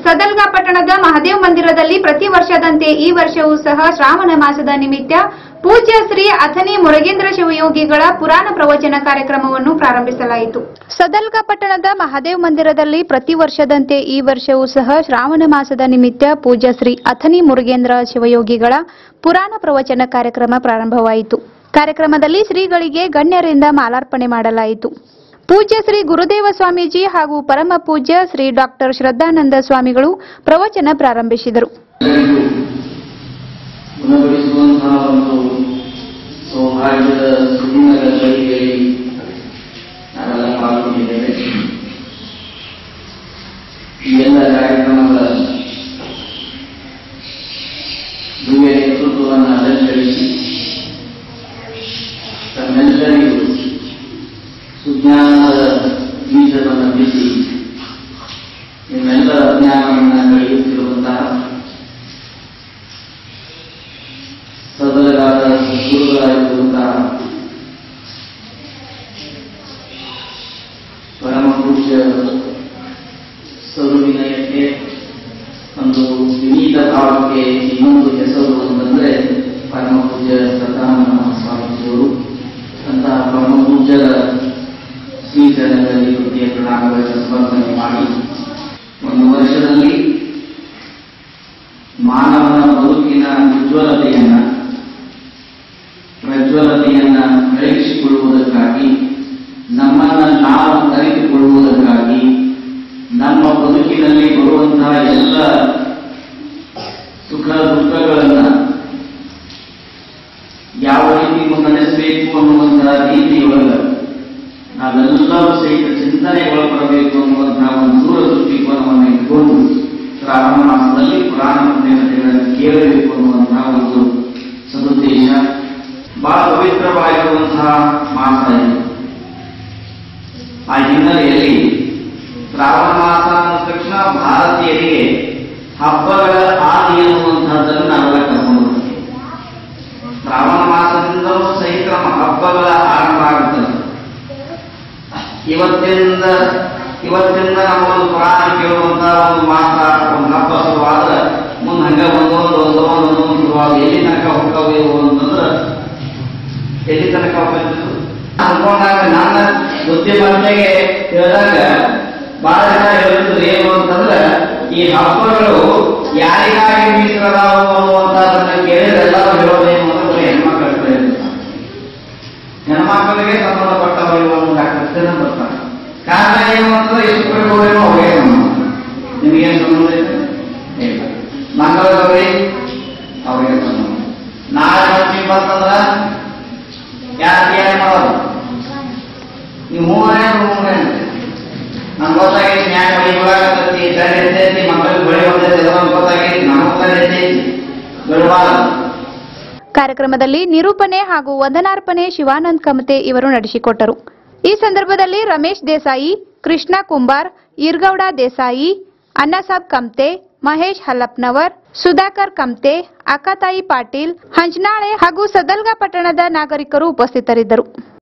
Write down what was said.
ಸದಲ್ಗಾ ಪಟ್ಟಣದ ಮಹದೇವ್ ಮಂದಿರದಲ್ಲಿ ಪ್ರತಿ ವರ್ಷದಂತೆ ಈ ವರ್ಷವೂ ಸಹ ಶ್ರಾವಣ ಮಾಸದ ನಿಮಿತ್ತ ಪೂಜ್ಯ ಶ್ರೀ ಅಥನಿ ಮುರುಗೇಂದ್ರ ಶಿವಯೋಗಿಗಳ ಪುರಾಣ ಪ್ರವಚನ ಕಾರ್ಯಕ್ರಮವನ್ನು ಪ್ರಾರಂಭಿಸಲಾಯಿತು ಸದಲ್ಗಾ ಪಟ್ಟಣದ ಮಹದೇವ್ ಮಂದಿರದಲ್ಲಿ ಪ್ರತಿ ವರ್ಷದಂತೆ ಈ ವರ್ಷವೂ ಸಹ ಶ್ರಾವಣ ಮಾಸದ ನಿಮಿತ್ತ ಪೂಜ್ಯ ಶ್ರೀ ಅಥನಿ ಮುರುಗೇಂದ್ರ ಶಿವಯೋಗಿಗಳ ಪುರಾಣ ಪ್ರವಚನ ಕಾರ್ಯಕ್ರಮ ಪ್ರಾರಂಭವಾಯಿತು ಕಾರ್ಯಕ್ರಮದಲ್ಲಿ ಶ್ರೀಗಳಿಗೆ ಗಣ್ಯರಿಂದ ಮಾಲಾರ್ಪಣೆ ಮಾಡಲಾಯಿತು ಪೂಜ್ಯ ಶ್ರೀ ಗುರುದೇವ ಸ್ವಾಮೀಜಿ ಹಾಗೂ ಪರಮ ಪೂಜ್ಯ ಶ್ರೀ ಡಾಕ್ಟರ್ ಶ್ರದ್ಧಾನಂದ ಸ್ವಾಮಿಗಳು ಪ್ರವಚನ ಪ್ರಾರಂಭಿಸಿದರು ಎಲ್ಲರಿಗೂ ಗುಣಪಡಿಸುವಂತಹ ಒಂದು ಸೌಭಾಗ್ಯದ ಸುಂದರ ಗಳಿಗೆಯಲ್ಲಿ ನಾವೆಲ್ಲ ಪಾಲ್ಗೊಂಡಿದ್ದೇವೆ ಈ ಎಲ್ಲ ಕಾರ್ಯಕ್ರಮಗಳ ದಿವ್ಯ ನೇತೃತ್ವವನ್ನು ಅಲಂಕರಿಸಿ ತಮ್ಮೆಲ್ಲರಿಗೂ ಸುಜ್ಞಾನದ ಬೀಜವನ್ನು ಬಿಸಿ ನಿಮ್ಮೆಲ್ಲರ ಅಜ್ಞಾನವನ್ನು ಕಳೆಯುತ್ತಿರುವಂತಹ ಸದರಗಾದ ಗುರುಗಳಾಗಿರುವಂತಹ ಪರಮ ಪೂಜ್ಯ ಸರುವಿನಯಕ್ಕೆ ಒಂದು ವಿನೀತ ಭಾವಕ್ಕೆ ಇನ್ನೊಂದು ಹೆಸರು ಅಂತಂದ್ರೆ ಪರಮ ಪೂಜ್ಯ ಸದಾನಂದ ಸ್ವಾಮೀಜಿಯವರು ಅಂತಹ ಪರಮ ಪೂಜ್ಯರ ಶ್ರೀಚರಣದಲ್ಲಿ ವೃತ್ತಿಯ ಪ್ರಣಾಮಗಳನ್ನು ಸಮರ್ಪಣೆ ಮಾಡಿ ಒಂದು ವರ್ಷದಲ್ಲಿ ಮಾನವನ ಬದುಕಿನ ಉಜ್ವಲತೆಯನ್ನ ಪ್ರಜ್ವಲತೆಯನ್ನ ಬೆಳಗಿಸಿಕೊಳ್ಳುವುದಕ್ಕಾಗಿ ನಮ್ಮನ್ನ ನಾವು ಅರಿತುಕೊಳ್ಳುವುದಕ್ಕಾಗಿ ನಮ್ಮ ಬದುಕಿನಲ್ಲಿ ಬರುವಂತಹ ಎಲ್ಲ ಸುಖ ದುಃಖಗಳನ್ನ ಯಾವ ರೀತಿ ಮುನ್ನಡೆಸಬೇಕು ಅನ್ನುವಂತಹ ರೀತಿಯೊಳಗ ನಾವೆಲ್ಲರೂ ಸಹಿತ ಚಿಂತನೆ ಒಳಪಡಬೇಕು ಅನ್ನುವಂತಹ ಒಂದು ದೂರ ದೃಷ್ಟಿಕೋನವನ್ನು ಇಟ್ಕೊಂಡು ಶ್ರಾವಣ ಮಾಸದಲ್ಲಿ ಪುರಾಣ ಪುಣ್ಯಕಥೆಗಳನ್ನು ಕೇಳಬೇಕು ಅನ್ನುವಂತಹ ಒಂದು ಸದುದ್ದೇಶ ಬಹಳ ಪವಿತ್ರವಾಗಿರುವಂತಹ ಮಾಸ ಇದು ಆ ಹಿನ್ನೆಲೆಯಲ್ಲಿ ಶ್ರಾವಣ ಮಾಸ ಅಂದ ತಕ್ಷಣ ಭಾರತೀಯರಿಗೆ ಹಬ್ಬಗಳ ಆದಿ ಎನ್ನುವಂತಹದ್ದನ್ನು ನಾವೆಲ್ಲ ಕರ್ಕೊಂಡು ಬರ್ತೀವಿ ಶ್ರಾವಣ ಮಾಸದಿಂದಲೂ ಸಹಿತ ನಮ್ಮ ಹಬ್ಬಗಳ ಆರಂಭ ಆಗುತ್ತದೆ ಇವತ್ತಿಂದ ಇವತ್ತಿಂದ ನಮ್ಮ ಒಂದು ಪುರಾಣ ಕೇಳುವಂತ ಒಂದು ಮಾಸ ಒಂದು ಹಬ್ಬ ಶುರುವಾದ್ರೆ ಮುಂದೆ ಹಂಗ ಒಂದೊಂದು ಒಂದೊಂದು ಒಂದೊಂದು ಶುರುವಾದ ಎಲ್ಲಿ ತನಕ ಹೋಗ್ತಾವೆ ಇವು ಅಂತಂದ್ರೆ ಎಲ್ಲಿ ತನಕ ಹೋಗ್ಬೇಕು ಅನ್ಕೊಂಡಾಗ ನನ್ನ ಬುದ್ಧಿಮತ್ತೆಗೆ ಹೇಳಿದಾಗ ಬಹಳ ಜನ ಹೇಳ್ತಿದ್ರು ಏನು ಅಂತಂದ್ರೆ ಈ ಹಬ್ಬಗಳು ಯಾರಿಗಾಗಿ ಮೀಸಲದಾವು ಅನ್ನುವಂಥದ್ದನ್ನ ಕೇಳಿದ್ರೆ ಎಲ್ಲರೂ ಹೇಳೋದೇನು ಅಂದ್ರೆ ಹೆಣ್ಮಕ್ಳ ಕಡೆ ಇರುತ್ತೆ. ಹೆಣ್ಮಕ್ಕಳಿಗೆ ಸಂಬಂಧಪಟ್ಟವರು ಒಂದು ಡಾಕ್ಟರ್ ಜನ ಬರ್ತಾರೆ ಕಾರಣ ಏನು ಅಂತಂದ್ರೆ ಎಷ್ಟು ಪ್ರಭುಗಳೇನೋ ಅವೇ ನಿಮಗೇನು ಸಂಬಂಧ ಇದೆ ಇಲ್ಲ ಮಂಗಳಗೌರಿ ಅವರಿಗೆ ಸಂಬಂಧ ನಾಳೆ ಪಂಚಮಿ ಬಂತಂದ್ರ ಯಾರು ಏನು ಮಾಡೋದು ನೀವು ಮೂರನೇ ಮೂರನೇ ನಮ್ಗೆ ಗೊತ್ತಾಗೈತಿ ನ್ಯಾಯ ಬಳಿ ಒಳಗಾಗತ್ತಿ ಸರಿ ಇರ್ತೈತಿ ಮಕ್ಕಳಿಗೆ ಬಳಿ ಹೊಂದೈತಿ ಅದೊಂದು ಗೊತ್ತಾಗೈತಿ ನಮಗ್ ಸರಿ ಇರ್ತೈತಿ ಬಿಡಬಾರದು ಕಾರ್ಯಕ್ರಮದಲ್ಲಿ ನಿರೂಪಣೆ ಹಾಗೂ ವಂದನಾರ್ಪಣೆ ಶಿವಾನಂದ್ ಕಮತೆ ಇವರು ನಡೆಸಿಕೊಟ್ಟರು ಈ ಸಂದರ್ಭದಲ್ಲಿ ರಮೇಶ್ ದೇಸಾಯಿ ಕೃಷ್ಣ ಕುಂಬಾರ್ ಈರ್ಗೌಡ ದೇಸಾಯಿ ಅನ್ನಸಾಬ್ ಕಮ್ತೆ ಮಹೇಶ್ ಹಲ್ಲಪ್ನವರ್ ಸುಧಾಕರ್ ಕಮ್ತೆ ಅಕ್ಕತಾಯಿ ಪಾಟೀಲ್ ಹಂಚನಾಳೆ ಹಾಗೂ ಸದಲ್ಗಾ ಪಟ್ಟಣದ ನಾಗರಿಕರು ಉಪಸ್ಥಿತರಿದ್ದರು